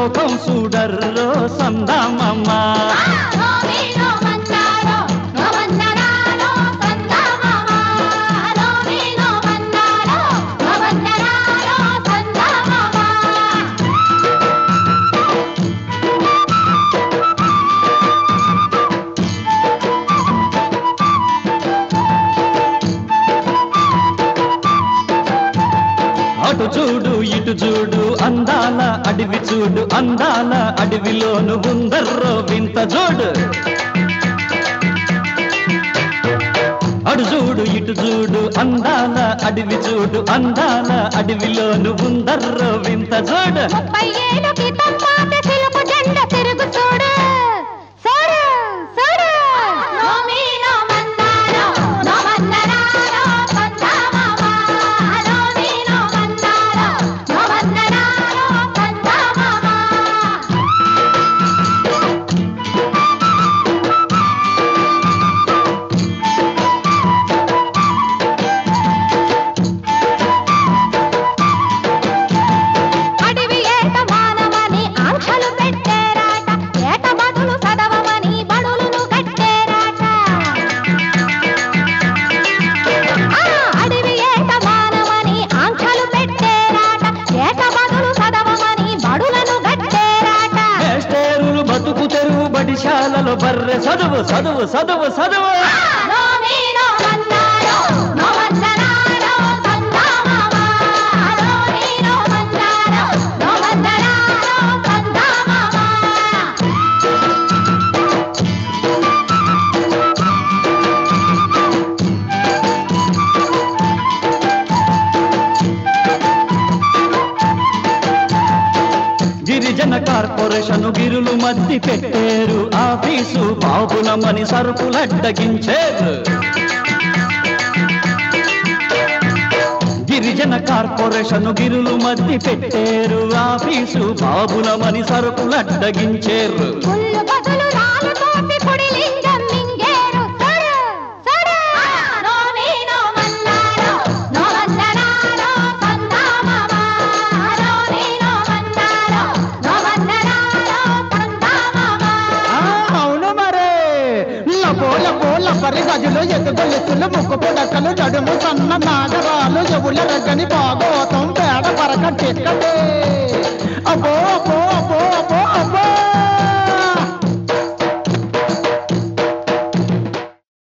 లోకం చూడర్రో సందామమ్మ నోమీనో మన్నారో నవన్నరారో సందామామ నోమీనో మన్నారో నవన్నరారో సందామామ అటు చూడు ఇటు చూడు అందాల అడవి చూడు అందాల అడవిలోను ఉందర్రో వింత జోడు అడు చూడు ఇటు చూడు అందాల అడవి చూడు అందాల అడవిలోను ఉందర్రో వింత జోడు ముప్పై ఏళ్ళ క్రితం పాత చిలుకు జెండ తిరుగు చూడు చూడు చూడు నోమీనో మన్నారో నవన్నరారో సందామామ నోమీనో మన్నారో నవన్నరారో సందామామ అడవి ఏట మానవని ఆంక్షలు పెట్టేరాట ఏట బదులు చదవమని బడులను కట్టేరాట ఆ, అడవి ఏట మానవని ఆంక్షలు పెట్టేరాట ఏట బదులు చదవమని బడులను కట్టేరాట మేస్టేరులు బతుకు తెరువు బడిశాలలో బర్రె చదువు చదువు చదువు చదువు నోమీనో మన్నారో నవన్నరారో సందామామ నోమీనో మన్నారో నవన్నరారో సందామామ గిరిజన కార్పొరేషన్ గిరులు మద్ది పెట్టేరు ఆఫీసు బాబులమని సరుకులడ్డగించేరు గిరిజన కార్పొరేషన్ గిరులు మద్ది పెట్టేరు ఆఫీసు బాబులమని సరుకులడ్డగించేరు ముళ్ళు బదులు రాళ్ళు తోసి పొడి లింగం మింగేరు సరు సరు నోమీనో మన్నారో నవన్నరారో సందామామ నోమీనో మన్నారో నవన్నరారో సందామామ ఆ, అవును మరే లబో లబో లబ్బరి గజులు ఎదుగొలుసులు ముక్కు పుడకలు నడుము సన్న నాగరాలు ఎవుల రగని భాగోతం పేడ పరక టిక్కటే అబ్బో అబ్బో